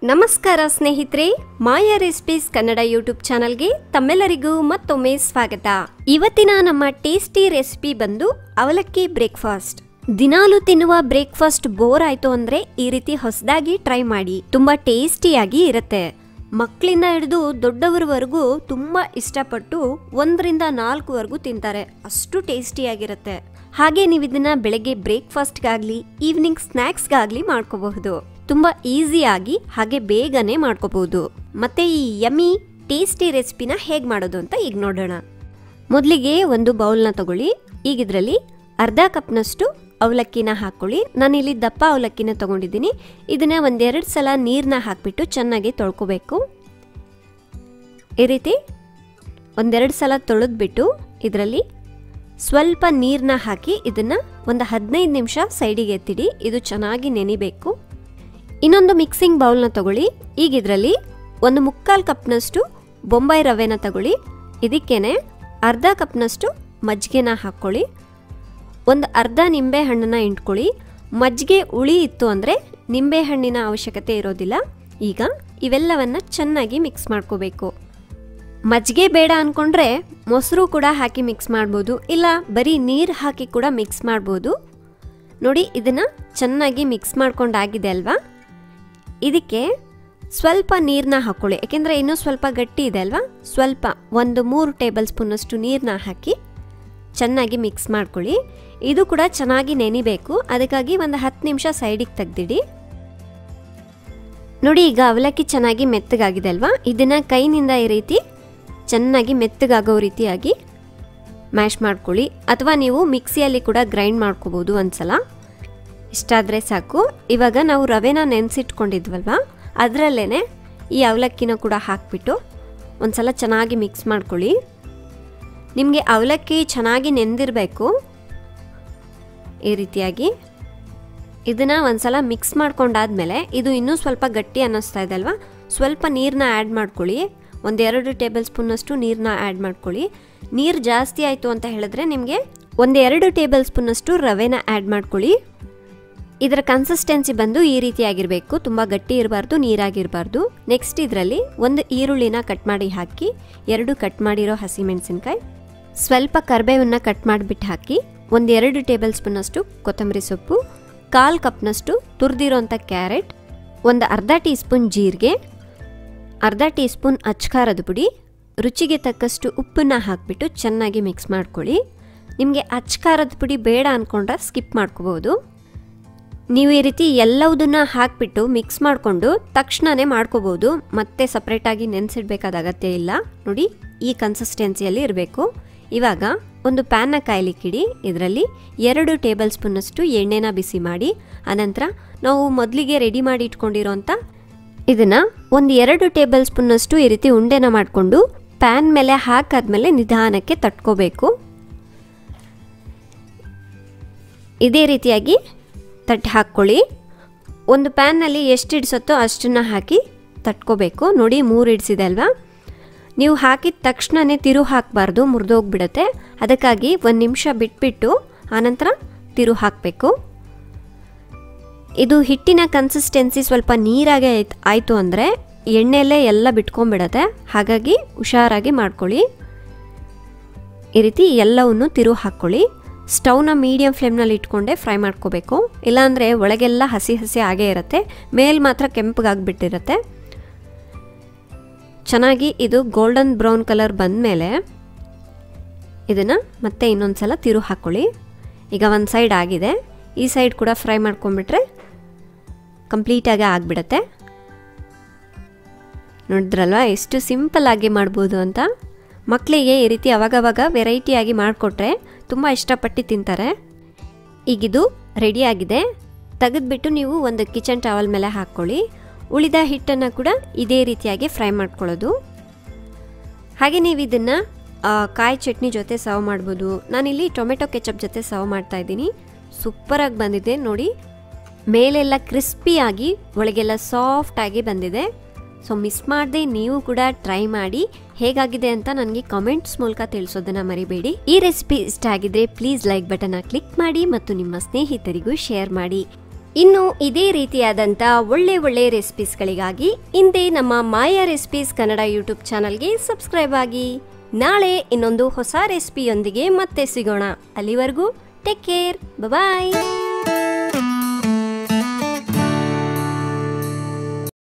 ನಮಸ್ಕಾರ ಸ್ನೇಹಿತರೆ ಮಾಯಾ recipes Kannada YouTube ಚಾನಲ್ಗೆ ತಮ್ಮೆಲ್ಲರಿಗೂ ಮತ್ತೊಮ್ಮೆ ಸ್ವಾಗತ ಇವತ್ತಿನ ನಮ್ಮ ಟೇಸ್ಟಿ ರೆಸಿಪಿ ಬಂದು ಅವಲಕ್ಕಿ ಬ್ರೇಕ್ಫಾಸ್ಟ್ ದಿನಾಲು ತಿನ್ನುವ ಬ್ರೇಕ್ಫಾಸ್ಟ್ ಬೋರ್ ಆಯ್ತು ಅಂದ್ರೆ ಈ ರೀತಿ ಹೊಸದಾಗಿ ಟ್ರೈ ಮಾಡಿ ತುಂಬಾ ಟೇಸ್ಟಿಯಾಗಿ ಇರುತ್ತೆ ಮಕ್ಕಳಿಂದ ಹಿಡಿದು ದೊಡ್ಡವರವರೆಗೂ ತುಂಬಾ ಇಷ್ಟಪಟ್ಟು ಒಂದರಿಂದ ನಾಲ್ಕುವರೆಗೂ ತಿಂತಾರೆ ಅಷ್ಟು ಟೇಸ್ಟಿಯಾಗಿರುತ್ತೆ ಹಾಗೆ ನೀವು ಇದನ್ನ ಬೆಳಗ್ಗೆ ಬ್ರೇಕ್ಫಾಸ್ಟ್ಗಾಗ್ಲಿ ಈವ್ನಿಂಗ್ ಸ್ನ್ಯಾಕ್ಸ್ಗಾಗ್ಲಿ ಮಾಡ್ಕೋಬಹುದು ತುಂಬಾ ಈಸಿಯಾಗಿ ಹಾಗೆ ಬೇಗನೆ ಮಾಡ್ಕೋಬಹುದು ಮತ್ತೆ ಈ ಯಮ್ಮಿ ಟೇಸ್ಟಿ ರೆಸಿಪಿನ ಹೇಗೆ ಮಾಡೋದು ಅಂತ ಈಗ ನೋಡೋಣ ಮೊದಲಿಗೆ ಒಂದು ಬೌಲ್ನ ತಗೊಳ್ಳಿ ಈಗ ಇದರಲ್ಲಿ ಅರ್ಧ ಕಪ್ನಷ್ಟು ಅವಲಕ್ಕಿನ ಹಾಕ್ಕೊಳ್ಳಿ ನಾನಿಲ್ಲಿ ದಪ್ಪ ಅವಲಕ್ಕಿನ ತಗೊಂಡಿದ್ದೀನಿ ಇದನ್ನ ಒಂದೆರಡು ಸಲ ನೀರನ್ನ ಹಾಕ್ಬಿಟ್ಟು ಚೆನ್ನಾಗಿ ತೊಳ್ಕೊಬೇಕು ಈ ರೀತಿ ಒಂದೆರಡು ಸಲ ತೊಳೆದ್ಬಿಟ್ಟು ಇದರಲ್ಲಿ ಸ್ವಲ್ಪ ನೀರನ್ನ ಹಾಕಿ ಇದನ್ನ ಒಂದು ಹದಿನೈದು ನಿಮಿಷ ಸೈಡಿಗೆ ಎತ್ತಿಡಿ ಇದು ಚೆನ್ನಾಗಿ ನೆನಿಬೇಕು ಇನ್ನೊಂದು ಮಿಕ್ಸಿಂಗ್ ಬೌಲ್ನ ತಗೊಳ್ಳಿ ಈಗ ಇದರಲ್ಲಿ ಒಂದು ಮುಕ್ಕಾಲು ಕಪ್ನಷ್ಟು ಬೊಂಬೈ ರವೆನ ತಗೊಳ್ಳಿ ಇದಕ್ಕೇನೆ ಅರ್ಧ ಕಪ್ನಷ್ಟು ಮಜ್ಜಿಗೆನ ಹಾಕ್ಕೊಳ್ಳಿ ಒಂದು ಅರ್ಧ ನಿಂಬೆ ಹಣ್ಣನ್ನ ಇಂಟ್ಕೊಳ್ಳಿ ಮಜ್ಜಿಗೆ ಉಳಿ ಇತ್ತು ಅಂದರೆ ನಿಂಬೆ ಹಣ್ಣಿನ ಅವಶ್ಯಕತೆ ಇರೋದಿಲ್ಲ ಈಗ ಇವೆಲ್ಲವನ್ನ ಚೆನ್ನಾಗಿ ಮಿಕ್ಸ್ ಮಾಡ್ಕೋಬೇಕು ಮಜ್ಜಿಗೆ ಬೇಡ ಅಂದ್ಕೊಂಡ್ರೆ ಮೊಸರು ಕೂಡ ಹಾಕಿ ಮಿಕ್ಸ್ ಮಾಡ್ಬೋದು ಇಲ್ಲ ಬರೀ ನೀರು ಹಾಕಿ ಕೂಡ ಮಿಕ್ಸ್ ಮಾಡ್ಬೋದು ನೋಡಿ ಇದನ್ನು ಚೆನ್ನಾಗಿ ಮಿಕ್ಸ್ ಮಾಡ್ಕೊಂಡಾಗಿದೆ ಅಲ್ವಾ ಇದಕ್ಕೆ ಸ್ವಲ್ಪ ನೀರನ್ನ ಹಾಕ್ಕೊಳ್ಳಿ ಯಾಕೆಂದರೆ ಇನ್ನೂ ಸ್ವಲ್ಪ ಗಟ್ಟಿ ಇದೆ ಅಲ್ವಾ ಸ್ವಲ್ಪ ಒಂದು ಮೂರು ಟೇಬಲ್ ಸ್ಪೂನಷ್ಟು ನೀರನ್ನ ಹಾಕಿ ಚೆನ್ನಾಗಿ ಮಿಕ್ಸ್ ಮಾಡ್ಕೊಳ್ಳಿ ಇದು ಕೂಡ ಚೆನ್ನಾಗಿ ನೆನಿಬೇಕು ಅದಕ್ಕಾಗಿ ಒಂದು ಹತ್ತು ನಿಮಿಷ ಸೈಡಿಗೆ ತೆಗ್ದಿಡಿ ನೋಡಿ ಈಗ ಅವಲಕ್ಕಿ ಚೆನ್ನಾಗಿ ಮೆತ್ತಗಾಗಿದೆ ಅಲ್ವಾ ಇದನ್ನು ಕೈನಿಂದ ಈ ರೀತಿ ಚೆನ್ನಾಗಿ ಮೆತ್ತಗಾಗೋ ರೀತಿಯಾಗಿ ಮ್ಯಾಶ್ ಮಾಡ್ಕೊಳ್ಳಿ ಅಥವಾ ನೀವು ಮಿಕ್ಸಿಯಲ್ಲಿ ಕೂಡ ಗ್ರೈಂಡ್ ಮಾಡ್ಕೋಬೋದು ಒಂದ್ಸಲ ಇಷ್ಟಾದರೆ ಸಾಕು ಇವಾಗ ನಾವು ರವೆನ ನೆನೆಸಿಟ್ಕೊಂಡಿದ್ವಲ್ವ ಅದರಲ್ಲೇ ಈ ಅವಲಕ್ಕಿನ ಕೂಡ ಹಾಕ್ಬಿಟ್ಟು ಒಂದ್ಸಲ ಚೆನ್ನಾಗಿ ಮಿಕ್ಸ್ ಮಾಡ್ಕೊಳ್ಳಿ ನಿಮಗೆ ಅವಲಕ್ಕಿ ಚೆನ್ನಾಗಿ ನೆಂದಿರಬೇಕು ಈ ರೀತಿಯಾಗಿ ಇದನ್ನು ಒಂದ್ಸಲ ಮಿಕ್ಸ್ ಮಾಡ್ಕೊಂಡಾದ್ಮೇಲೆ ಇದು ಇನ್ನೂ ಸ್ವಲ್ಪ ಗಟ್ಟಿ ಅನ್ನಿಸ್ತಾ ಇದೆ ಅಲ್ವಾ ಸ್ವಲ್ಪ ನೀರನ್ನ ಆ್ಯಡ್ ಮಾಡ್ಕೊಳ್ಳಿ ಒಂದೆರಡು ಟೇಬಲ್ ಸ್ಪೂನಷ್ಟು ನೀರನ್ನ ಆ್ಯಡ್ ಮಾಡ್ಕೊಳ್ಳಿ ನೀರು ಜಾಸ್ತಿ ಆಯಿತು ಅಂತ ಹೇಳಿದ್ರೆ ನಿಮಗೆ ಒಂದೆರಡು ಟೇಬಲ್ ಸ್ಪೂನಷ್ಟು ರವೆನ ಆ್ಯಡ್ ಮಾಡ್ಕೊಳ್ಳಿ ಇದರ ಕನ್ಸಿಸ್ಟೆನ್ಸಿ ಬಂದು ಈ ರೀತಿಯಾಗಿರಬೇಕು ತುಂಬ ಗಟ್ಟಿ ಇರಬಾರ್ದು ನೀರಾಗಿರಬಾರ್ದು ನೆಕ್ಸ್ಟ್ ಇದರಲ್ಲಿ ಒಂದು ಈರುಳ್ಳಿನ ಕಟ್ ಮಾಡಿ ಹಾಕಿ ಎರಡು ಕಟ್ ಮಾಡಿರೋ ಹಸಿಮೆಣಸಿನ್ಕಾಯಿ ಸ್ವಲ್ಪ ಕರ್ಬೇವನ್ನ ಕಟ್ ಮಾಡಿಬಿಟ್ಟು ಹಾಕಿ ಒಂದು ಎರಡು ಟೇಬಲ್ ಸ್ಪೂನಷ್ಟು ಕೊತ್ತಂಬರಿ ಸೊಪ್ಪು ಕಾಲು ಕಪ್ನಷ್ಟು ತುರಿದಿರೋಂಥ ಕ್ಯಾರೆಟ್ ಒಂದು ಅರ್ಧ ಟೀ ಸ್ಪೂನ್ ಜೀರಿಗೆ ಅರ್ಧ ಟೀ ಸ್ಪೂನ್ ಅಚ್ಕಾರದ ಪುಡಿ ರುಚಿಗೆ ತಕ್ಕಷ್ಟು ಉಪ್ಪನ್ನ ಹಾಕಿಬಿಟ್ಟು ಚೆನ್ನಾಗಿ ಮಿಕ್ಸ್ ಮಾಡ್ಕೊಳ್ಳಿ ನಿಮಗೆ ಅಚ್ಕಾರದ ಪುಡಿ ಬೇಡ ಅಂದ್ಕೊಂಡ್ರೆ ಸ್ಕಿಪ್ ಮಾಡ್ಕೋಬೋದು ನೀವು ಈ ರೀತಿ ಎಲ್ಲವುದನ್ನ ಹಾಕಿಬಿಟ್ಟು ಮಿಕ್ಸ್ ಮಾಡಿಕೊಂಡು ತಕ್ಷಣವೇ ಮಾಡ್ಕೋಬೋದು ಮತ್ತೆ ಸಪ್ರೇಟಾಗಿ ನೆನೆಸಿಡ್ಬೇಕಾದ ಅಗತ್ಯ ಇಲ್ಲ ನೋಡಿ ಈ ಕನ್ಸಿಸ್ಟೆನ್ಸಿಯಲ್ಲಿ ಇರಬೇಕು ಇವಾಗ ಒಂದು ಪ್ಯಾನ್ನ ಕಾಯ್ಲಿಕ್ಕಿಡಿ ಇದರಲ್ಲಿ ಎರಡು ಟೇಬಲ್ ಸ್ಪೂನಷ್ಟು ಎಣ್ಣೆನ ಬಿಸಿ ಮಾಡಿ ಆನಂತರ ನಾವು ಮೊದಲಿಗೆ ರೆಡಿ ಮಾಡಿ ಇಟ್ಕೊಂಡಿರೋಂಥ ಇದನ್ನು ಒಂದು ಎರಡು ಟೇಬಲ್ ಸ್ಪೂನಷ್ಟು ಈ ರೀತಿ ಉಂಡೆನ ಮಾಡಿಕೊಂಡು ಪ್ಯಾನ್ ಮೇಲೆ ಹಾಕಾದ್ಮೇಲೆ ನಿಧಾನಕ್ಕೆ ತಟ್ಕೋಬೇಕು ಇದೇ ರೀತಿಯಾಗಿ ತಟ್ಟೆ ಹಾಕ್ಕೊಳ್ಳಿ ಒಂದು ಪ್ಯಾನ್ನಲ್ಲಿ ಎಷ್ಟು ಇಡಿಸುತ್ತೋ ಅಷ್ಟನ್ನು ಹಾಕಿ ತಟ್ಕೋಬೇಕು ನೋಡಿ ಮೂರು ಇಡಿಸಿದೆ ಅಲ್ವಾ ನೀವು ಹಾಕಿದ ತಕ್ಷಣವೇ ತಿರು ಹಾಕಬಾರ್ದು ಮುರಿದೋಗ್ಬಿಡುತ್ತೆ ಅದಕ್ಕಾಗಿ ಒಂದು ನಿಮಿಷ ಬಿಟ್ಬಿಟ್ಟು ಆನಂತರ ತಿರು ಹಾಕಬೇಕು ಇದು ಹಿಟ್ಟಿನ ಕನ್ಸಿಸ್ಟೆನ್ಸಿ ಸ್ವಲ್ಪ ನೀರಾಗೆ ಆಯಿತು ಅಂದರೆ ಎಣ್ಣೆಯಲ್ಲೇ ಎಲ್ಲ ಬಿಟ್ಕೊಂಡ್ಬಿಡತ್ತೆ ಹಾಗಾಗಿ ಹುಷಾರಾಗಿ ಮಾಡ್ಕೊಳ್ಳಿ ಈ ರೀತಿ ಎಲ್ಲವನ್ನು ತಿರು ಹಾಕ್ಕೊಳ್ಳಿ ಸ್ಟವ್ನ ಮೀಡಿಯಂ ಫ್ಲೇಮ್ನಲ್ಲಿ ಇಟ್ಕೊಂಡೆ ಫ್ರೈ ಮಾಡ್ಕೋಬೇಕು ಇಲ್ಲಾಂದರೆ ಒಳಗೆಲ್ಲ ಹಸಿ ಹಸಿ ಆಗೇ ಇರುತ್ತೆ ಮೇಲ್ ಮಾತ್ರ ಕೆಂಪಗಾಗ್ಬಿಟ್ಟಿರುತ್ತೆ ಚೆನ್ನಾಗಿ ಇದು ಗೋಲ್ಡನ್ ಬ್ರೌನ್ ಕಲರ್ ಬಂದಮೇಲೆ ಇದನ್ನು ಮತ್ತೆ ಇನ್ನೊಂದು ಸಲ ತಿರು ಹಾಕ್ಕೊಳ್ಳಿ ಈಗ ಒಂದು ಸೈಡ್ ಆಗಿದೆ ಈ ಸೈಡ್ ಕೂಡ ಫ್ರೈ ಮಾಡ್ಕೊಂಬಿಟ್ರೆ ಕಂಪ್ಲೀಟಾಗಿ ಆಗಿಬಿಡತ್ತೆ ನೋಡಿದ್ರಲ್ವ ಎಷ್ಟು ಸಿಂಪಲ್ ಆಗಿ ಮಾಡ್ಬೋದು ಅಂತ ಮಕ್ಕಳಿಗೆ ಈ ರೀತಿ ಅವಾಗವಾಗ ವೆರೈಟಿಯಾಗಿ ಮಾಡಿಕೊಟ್ರೆ ತುಂಬ ಇಷ್ಟಪಟ್ಟು ತಿಂತಾರೆ ಈಗಿದು ರೆಡಿಯಾಗಿದೆ ತೆಗೆದ್ಬಿಟ್ಟು ನೀವು ಒಂದು ಕಿಚನ್ ಟವಲ್ ಮೇಲೆ ಹಾಕ್ಕೊಳ್ಳಿ ಉಳಿದ ಹಿಟ್ಟನ್ನು ಕೂಡ ಇದೇ ರೀತಿಯಾಗಿ ಫ್ರೈ ಮಾಡ್ಕೊಳ್ಳೋದು ಹಾಗೆ ನೀವು ಇದನ್ನು ಕಾಯಿ ಚಟ್ನಿ ಜೊತೆ ಸರ್ವ್ ಮಾಡ್ಬೋದು ನಾನಿಲ್ಲಿ ಟೊಮೆಟೊ ಕೆಚಪ್ ಜೊತೆ ಸರ್ವ್ ಮಾಡ್ತಾ ಇದ್ದೀನಿ ಸೂಪರಾಗಿ ಬಂದಿದೆ ನೋಡಿ ಮೇಲೆಲ್ಲ ಕ್ರಿಸ್ಪಿಯಾಗಿ ಒಳಗೆಲ್ಲ ಸಾಫ್ಟಾಗಿ ಬಂದಿದೆ ಸೊ ಮಿಸ್ ಮಾಡದೆ ನೀವು ಕೂಡ ಟ್ರೈ ಮಾಡಿ ಹೇಗಾಗಿದೆ ಅಂತ ನನಗೆ ಕಮೆಂಟ್ಸ್ ಮೂಲಕ ತಿಳಿಸೋದನ್ನ ಮರಿಬೇಡಿ ಈ ರೆಸಿಪಿ ಇಷ್ಟ ಆಗಿದ್ರೆ ಪ್ಲೀಸ್ ಲೈಕ್ ಬಟನ್ನ ಕ್ಲಿಕ್ ಮಾಡಿ ಮತ್ತು ನಿಮ್ಮ ಸ್ನೇಹಿತರಿಗೂ ಶೇರ್ ಮಾಡಿ ಇನ್ನು ಇದೇ ರೀತಿಯಾದಂಥ ಒಳ್ಳೆ ಒಳ್ಳೆ ರೆಸಿಪೀಸ್ಗಳಿಗಾಗಿ ಹಿಂದೆ ನಮ್ಮ ಮಾಯಾ ರೆಸಿಪೀಸ್ ಕನ್ನಡ ಯೂಟ್ಯೂಬ್ ಚಾನಲ್ಗೆ ಸಬ್ಸ್ಕ್ರೈಬ್ ಆಗಿ ನಾಳೆ ಇನ್ನೊಂದು ಹೊಸ ರೆಸಿಪಿಯೊಂದಿಗೆ ಮತ್ತೆ ಸಿಗೋಣ ಅಲ್ಲಿವರೆಗೂ ಟೇಕ್ ಕೇರ್ ಬಾಯ್